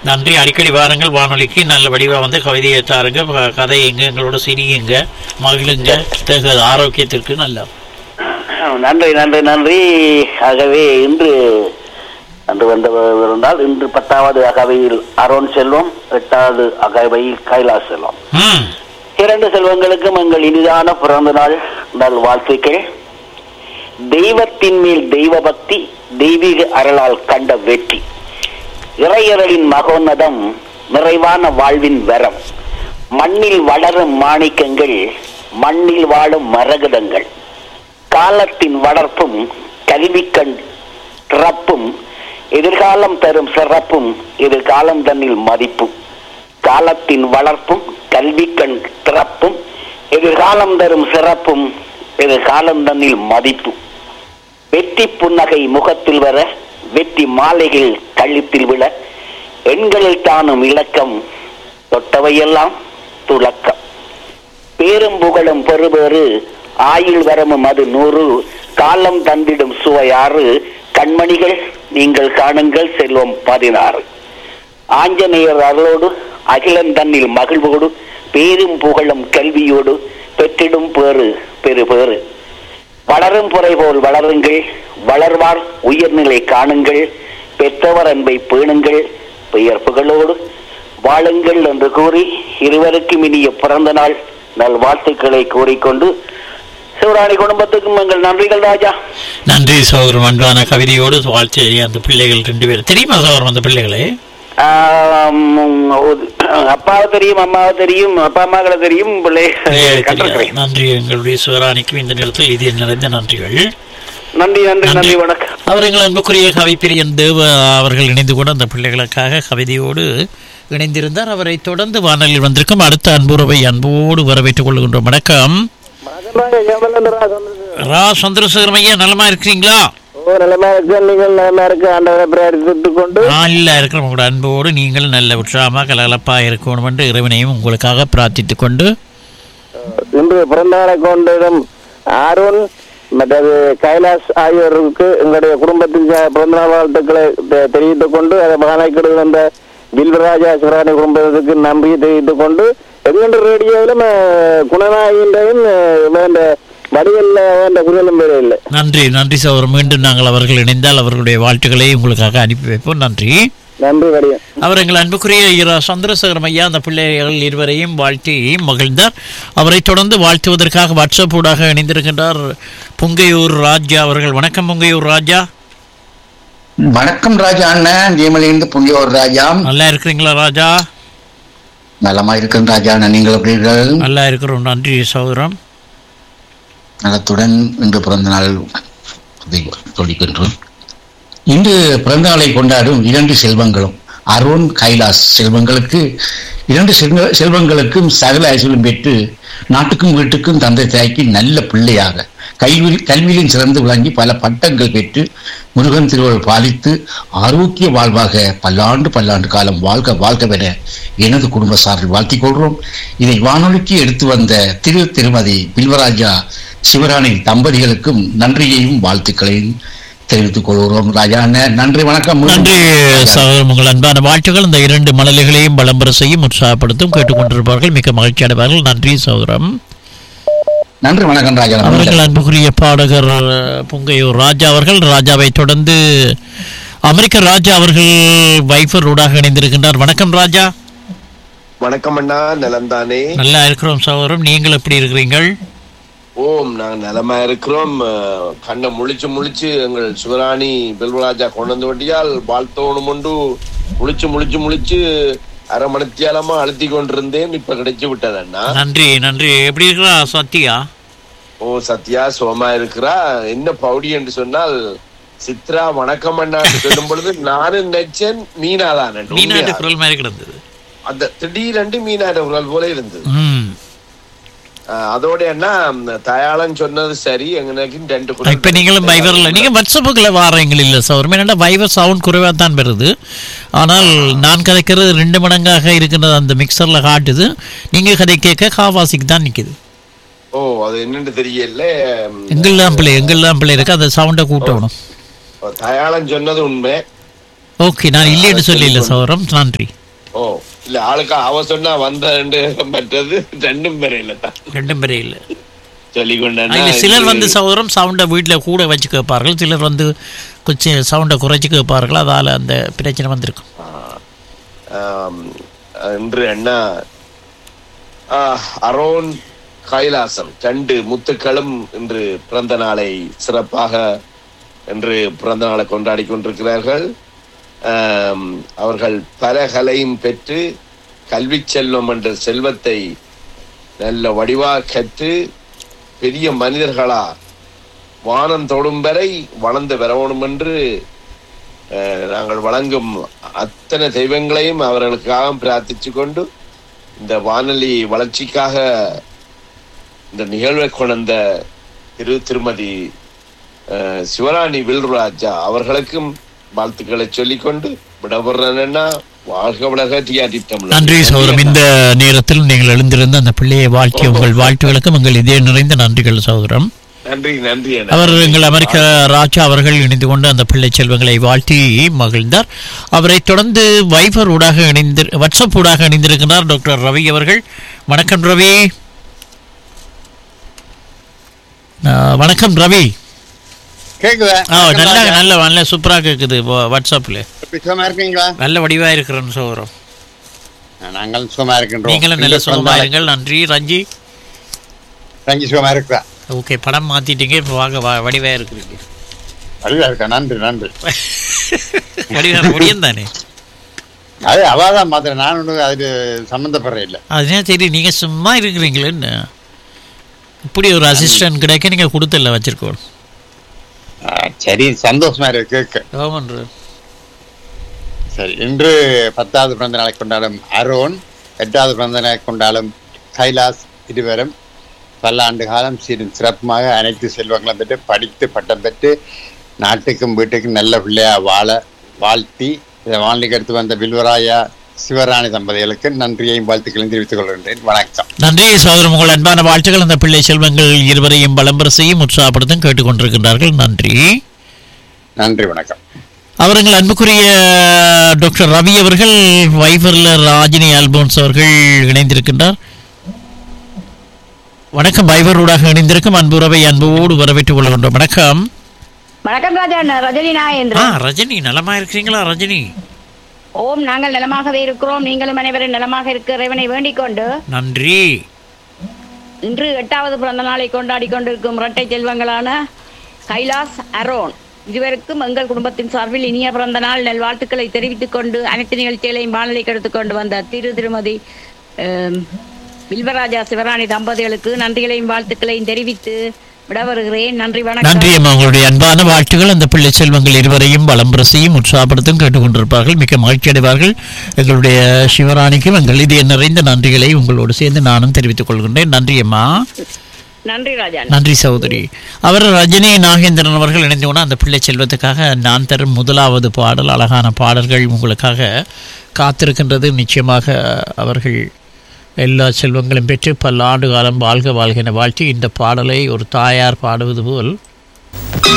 நன்றி அடிக்கடி வாருங்கள் வானொலிக்கு நல்ல வடிவா வந்து கவிதையை தாருங்க ப- கதையுங்க எங்களோட சிரியுங்க மகிழுங்க தேக ஆரோக்கியத்திற்கு நல்லா நன்றி நன்றி நன்றி ஆகவே இன்று அன்று வந்தவர் இருந்தால் இன்று பத்தாவது அகவையில் அருண் செல்வம் எட்டாவது அகவையில் கைலாஸ் செல்வம் ம் இரண்டு செல்வங்களுக்கும் எங்கள் இனிதான பிறந்த நாள் நல் வாழ்த்துக்கள் தெய்வத்தின் மேல் தெய்வ பக்தி தெய்வீக அருளால் கண்ட வெற்றி இறையரலின் மகோன்னதம் நிறைவான வாழ்வின் வரம் மண்ணில் வளரும் மாணிக்கங்கள் மண்ணில் வாழும் மரகதங்கள் காலத்தின் வளர்ப்பும் கல்விக்கண் திறப்பும் எதிர்காலம் தரும் சிறப்பும் எதிர்காலம் தன்னில் மதிப்பும் காலத்தின் வளர்ப்பும் கல்விக்கண் திறப்பும் எதிர்காலம் தரும் சிறப்பும் எதிர்காலம் தன்னில் மதிப்பும் வெற்றி புன்னகை முகத்தில் வர வெற்றி மாலைகள் கழுத்தில் விழ எண்களில் தானும் இலக்கம் தொட்டவையெல்லாம் துலக்கம் பேரும் புகழும் பெறுபேறு ஆயுள் வரமும் அது நூறு காலம் தந்திடும் சுவையாறு கண்மணிகள் நீங்கள் காணுங்கள் செல்வம் பதினாறு ஆஞ்சநேயர் அருளோடு அகிலன் தன்னில் மகிழ்வோடு பேரும் புகழும் கல்வியோடு பெற்றிடும் பேறு பெரு பேறு வளரும் புரை போல் வளருங்கள் வளர்வார் உயர்நிலை காணுங்கள் பெற்றவர் அன்பை பேணுங்கள் பெயர் புகழோடு வாழுங்கள் என்று கூறி இருவருக்கும் இனிய பிறந்த நாள் நல் வாழ்த்துக்களை கூறிக்கொண்டு சிவராணி குடும்பத்துக்கும் எங்கள் நன்றிகள் ராஜா நன்றி சகோதரன் அன்பான கவிதையோடு வாழ்த்து அந்த பிள்ளைகள் ரெண்டு பேரும் தெரியுமா சகோதரன் அந்த பிள்ளைகளே ஆம், ஒரு- அப்பாவை தெரியும் அம்மாவை தெரியும் அப்பா அம்மாக்களை தெரியும் பிள்ளை பிள்ளைகளை கண்டிருக்கிறேன் தெரியாது. நன்றி எங்களுடைய சிவராணிக்கும் இந்த நேரத்தில் இது நிறைந்த நன்றிகள் நன்றி நன்றி நன்றி. நன்றி வணக்கம் அவர்கள் அன்புக்குரிய கவிப்பிரியன் தேவ அவர்கள் இணைந்து கூட அந்த பிள்ளைகளுக்காக கவிதையோடு இணைந்திருந்தார் அவரை தொடர்ந்து வானலில் வந்திருக்கும் அடுத்த அன்புறவை அன்போடு வரவேற்றுக் கொள்கின்றோம் வணக்கம் ரா சந்திரசேகரம் ஐயா நலமா இருக்கிறீங்களா ஓ நிலைமை இருக்கு நீங்கள் நிலைமை இருக்கு ஆண்டவரை பிரார்த்தித்துக் கொண்டு நல்லா இருக்கிற உங்களோட அன்போடு நீங்கள் நல்ல உற்சாகமாக கலகலப்பா இருக்கணும் என்று இறைவனையும் உங்களுக்காக பிரார்த்தித்துக் கொண்டு இன்று பிறந்தநாளை கொண்டிடும் அருண் மற்றது கைலாஸ் ஆகியோருக்கு எங்களுடைய குடும்பத்தின் சா- பிறந்தநாள் வாழ்த்துக்களை தெ- தெரிவித்துக் கொண்டு அதை மகாநாய்க்கு வந்த வில்வராஜா சிவராணி குடும்பத்துக்கு நன்றி தெரிவித்துக் கொண்டு எங்களுடைய ரேடியோவிலும் குணநாயகின்றையும் வேண்ட வடிவில் வேண்ட குரலும் வேறு இல்லை நன்றி நன்றி சகோதரர் மீண்டும் நாங்கள் அவர்கள் இணைந்தால் அவர்களுடைய வாழ்த்துக்களை உங்களுக்காக அனுப்பி வைப்போம் நன்றி நன்றி வடிவம் அவர் எங்கள் அன்புக்குரிய இரா சந்திரசேகரம் ஐயா அந்த பிள்ளைகள் இருவரையும் வாழ்த்தி மகிழ்ந்தார் அவரை தொடர்ந்து வாழ்த்துவதற்காக வாட்ஸ்அப் ஊடாக இணைந்திருக்கின்றார் புங்கையூர் ராஜா அவர்கள் வணக்கம் புங்கையூர் ராஜா வணக்கம் ராஜா அண்ணன் ஜெயமலிருந்து புண்ணியோர் ராஜா நல்லா இருக்கிறீங்களா ராஜா நலமா இருக்கும் ராஜா அண்ணன் நீங்கள் எப்படி இருக்கிறீர்கள்? நல்லா இருக்கிறோம் நன்றி சகோதரம் நலத்துடன் இன்று பிறந்த நாள் இதை சொல்லிக்கின்றோம் இன்று பிறந்த நாளை கொண்டாடும் இரண்டு செல்வங்களும் அருண் கைலாஸ் செல்வங்களுக்கு இரண்டு செல்வ செல்வங்களுக்கும் சகல ஐஸ்வர்யம் பெற்று நாட்டுக்கும் வீட்டுக்கும் தந்தை தாய்க்கு நல்ல பிள்ளையாக கல்வி கல்வியிலும் சிறந்து விளங்கி பல பட்டங்கள் பெற்று முருகன் திருவள்ளுவர் பாலித்து ஆரோக்கிய வாழ்வாக பல்லாண்டு பல்லாண்டு காலம் வாழ்க வாழ்கவென எனது குடும்ப சார்பில் வாழ்த்திக் கொள்கிறோம் இதை வானொலிக்கு எடுத்து வந்த திரு திருமதி பில்வராஜா சிவராணி தம்பதிகளுக்கும் நன்றியையும் வாழ்த்துக்களையும் தெரிவித்துக் கொள்கிறோம் ராஜா அண்ணன் நன்றி வணக்கம் நன்றி சகோதரம் உங்கள் அன்பான வாழ்த்துக்கள் இந்த இரண்டு மழலைகளையும் பலம்பர செய்யும் உற்சாகப்படுத்தும் கேட்டுக்கொண்டிருப்பார்கள் மிக்க மகிழ்ச்சி அடைவார்கள் நன்றி சகோதரம் நன்றி வணக்கம் ராஜா அவர்கள் அன்புக்குரிய பாடகர் அஹ், புங்கையூர் ராஜா அவர்கள் ராஜாவை தொடர்ந்து அமெரிக்க ராஜா அவர்கள் வைஃபர் ஊடாக இணைந்திருக்கின்றார் வணக்கம் ராஜா வணக்கம் அண்ணா நலம்தானே நல்லா இருக்கிறோம் சகோதரம் நீங்கள் எப்படி இருக்கிறீர்கள் ஓம் நாங்க நலமா இருக்கிறோம் அஹ், கண்ணை முழிச்சு முழிச்சு எங்கள் சிவராணி பெல்வராஜா கொண்டு வந்து வட்டியால் வாழ்த்தோணும் உண்டு முழிச்சு முழிச்சு முழிச்சு அரை மணித்தியாலமா அழுத்தி கொண்டிருந்தேன் இப்ப கிடைச்சு விட்டது அண்ணா நன்றி நன்றி எப்படி இருக்கிறா சத்யா ஓ சத்யா சோமா இருக்கிறா என்ன பவுடி என்று சொன்னால் சித்ரா வணக்கம் அண்ணா என்று சொல்லும் பொழுது நானும் நினைச்சேன் மீனாதான் என்று. மீனாட்டு உண்மையா. குரல் மாதிரி கிடந்தது அந்த திடீரென்று மீனாட்ட குரல் போல இருந்தது ம் அஹ், அதோட அண்ணா தயாளன் சொன்னது சரி எங்களுக்கு ரெண்டு குரல் இப்ப நீங்களும் வைவர்ல நீங்க வாட்ஸ்அப்புக்குள்ள வாரீங்கள் இல்ல சௌரம் என்னடா வைவர் சவுண்ட் குறைவா தான் வருது ஆனால் நான் கதைக்கிறது ரெண்டு மடங்காக இருக்கின்றது அந்த மிக்சர்ல காட்டுது நீங்க கதை கேட்க காவாசிக்கு தான் நிக்குது ஓ அது என்னன்னு தெரியல ம், எங்கெல்லாம் பிள்ளை எங்கெல்லாம் பிள்ளை இருக்கு அந்த சவுண்டை கூட்டணும் தயாளன் சொன்னது உண்மை ஓகே நான் இல்லைன்னு சொல்லல சௌரம் நன்றி ஓ இல்ல ஆளுக்கா அவ சொன்னா வந்த ரெண்டு மற்றது ரெண்டும் வரையில தான் ரெண்டும் பேரே இல்லை சொல்லிக் அதுல சிலர் வந்து சௌரம் சவுண்டை வீட்டில் கூட வச்சு கேட்பார்கள் சிலர் வந்து கொஞ்சம் சவுண்டை குறைச்சி கேட்பார்கள் அதால் அந்த பிரச்சனை வந்திருக்கும் ஆம், இன்று என்ன ஆ, அரோன் கைலாசம் ரெண்டு முத்துக்களும் இன்று பிறந்த நாளை சிறப்பாக இன்று பிறந்த நாளை கொண்டாடி கொண்டிருக்கிறார்கள் ஆம், அவர்கள் பல கலையும் பெற்று கல்வி செல்வம் என்ற செல்வத்தை நல்ல வடிவாக கற்று பெரிய மனிதர்களா வானம் தொடும் வரை வளர்ந்து வரணும் என்று அஹ், நாங்கள் வழங்கும் அத்தனை தெய்வங்களையும் அவர்களுக்காக பிரார்த்திச்சு கொண்டு இந்த வானொலி வளர்ச்சிக்காக இந்த நிகழ்வை கொண்ட திரு திருமதி அஹ், சிவராணி வில்ராஜா அவர்களுக்கும் வாழ்த்துக்களை சொல்லிக்கொண்டு விடப்படுறேன்னா வாழ்க வளர்க டிஆர்டி தமிழ் நன்றி சகோதரம் இந்த நேரத்தில் நீங்கள் எழுந்திருந்த அந்த பிள்ளையை வாழ்த்திய உங்கள் வாழ்த்துகளுக்கும் எங்கள் இதய நிறைந்த நன்றிகள் சகோதரம் நன்றி நன்றி அண்ணா. அவர் எங்கள் அமெரிக்க ராஜா அவர்கள் இணைந்து கொண்டு அந்த பிள்ளை செல்வங்களை வாழ்த்தி மகிழ்ந்தார் அவரை தொடர்ந்து வைபர் ஊடாக இணைந்து வாட்ஸ்அப் ஊடாக இணைந்திருக்கிறார் டாக்டர் ரவி அவர்கள் வணக்கம் ரவி ஆ, வணக்கம் ரவி கேக்குதா ஆ நல்ல நல்ல நல்ல சூப்பராக கேட்குது வாட்ஸ்அப்பில் எப்படி சுகமா இருக்கீங்களா நல்ல வடிவாக இருக்கிறேன்னு சோதரம் நாங்கள் சுகமா இருக்கின்றோம் நீங்களும் நல்ல சுகமாக இருங்கள் நன்றி ரஞ்சி தங்கி சுகமா இருக்கா ஓகே படம் மாத்திட்டீங்க இப்போ வாங்க வ- வடிவா இருக்கிறீங்க அழுதா இருக்கா நன்றி நன்றி வடிவா முடியும் தானே அது அவாதான் மாத்திர நான் ஒன்றும் அது சம்மந்தப்படுற இல்லை அதுதான் சரி நீங்க சும்மா இருக்கிறீங்களேன்னு இப்படி ஒரு அசிஸ்டன்ட் கிடைக்க நீங்க கொடுத்தல வச்சிருக்கோம் சரி சந்தோஷமா இருக்கு கேட்க ஆமான்ற சரி இன்று பத்தாவது பிறந்த நாளை கொண்டாடும் அரோன் எட்டாவது பிறந்த நாளை கொண்டாடும் கைலாஸ் இருவரும் பல்லாண்டு காலம் சீரும் சிறப்புமாக அனைத்து செல்வங்களும் பெற்று படித்து பட்டம் பெற்று நாட்டுக்கும் வீட்டுக்கும் நல்ல பிள்ளையா வாழ வாழ்த்தி இதை வானிலைக்கு எடுத்து வந்த வில்வராயா சிவராணி தம்பதிகளுக்கு நன்றியையும் வாழ்த்துக்களையும் தெரிவித்துக் கொள்கின்றேன் வணக்கம் நன்றி சோதரம் உங்கள் அன்பான வாழ்த்துக்கள் அந்த பிள்ளை செல்வங்கள் இருவரையும் பலம்பர செய்யும் உற்சாகப்படுத்தும் கேட்டுக்கொண்டிருக்கின்றார்கள் நன்றி நன்றி வணக்கம் அவர்கள் அன்புக்குரிய டாக்டர் ரவி அவர்கள் வைபர்ல ராஜினி அல்போன்ஸ் அவர்கள் இணைந்திருக்கின்றார் வணக்கம் வைபர் ஊடாக இணைந்திருக்கும் அன்புறவை அன்போடு வரவேற்றுக் கொள்கின்றோம் வணக்கம் வணக்கம் ராஜா நான் ரஜினி ஆ நாயேந்திரன் ரஜினி நலமா இருக்கிறீங்களா ரஜினி ஓம் நாங்கள் நலமாகவே இருக்கிறோம் நீங்களும் அனைவரும் நலமாக இருக்க இறைவனை வேண்டிக் கொண்டு நன்றி இன்று எட்டாவது பிறந்த நாளை கொண்டாடி கொண்டிருக்கும் இரட்டை செல்வங்களான கைலாஸ் அரோன் இருவருக்கும் எங்கள் குடும்பத்தின் சார்பில் இனிய பிறந்த நாள் நல்வாழ்த்துக்களை தெரிவித்துக் கொண்டு அனைத்து நிகழ்ச்சிகளையும் வானிலைக்கு எடுத்துக் கொண்டு வந்த திரு திருமதி அம், வில்வராஜா சிவராணி தம்பதிகளுக்கு நன்றிகளையும் வாழ்த்துக்களையும் தெரிவித்து விட வருகிறேன் நன்றி வணக்கம் நன்றி அம்மா உங்களுடைய அன்பான வாழ்த்துகள் அந்த பிள்ளை செல்வங்கள் இருவரையும் வளம்பர செய்யும் உற்சாகப்படுத்தும் கேட்டுக்கொண்டிருப்பார்கள் மிக்க மகிழ்ச்சி அடைவார்கள் எங்களுடைய சிவராணிக்கும் எங்கள் இதய நிறைந்த நன்றிகளை உங்களோடு சேர்ந்து நானும் தெரிவித்துக் கொள்கின்றேன் நன்றி அம்மா நன்றி ராஜா நன்றி சகோதரி அவர் ரஜினி நாகேந்திரன் அவர்கள் இணைந்து கொண்டு அந்த பிள்ளை செல்வத்துக்காக நான் தரும் முதலாவது பாடல் அழகான பாடல்கள் உங்களுக்காக காத்திருக்கின்றது நிச்சயமாக அவர்கள் எல்லா செல்வங்களும் பெற்று பல்லாண்டு காலம் வாழ்க வாழ்க என வாழ்த்தி இந்த பாடலை ஒரு தாயார் பாடுவது போல்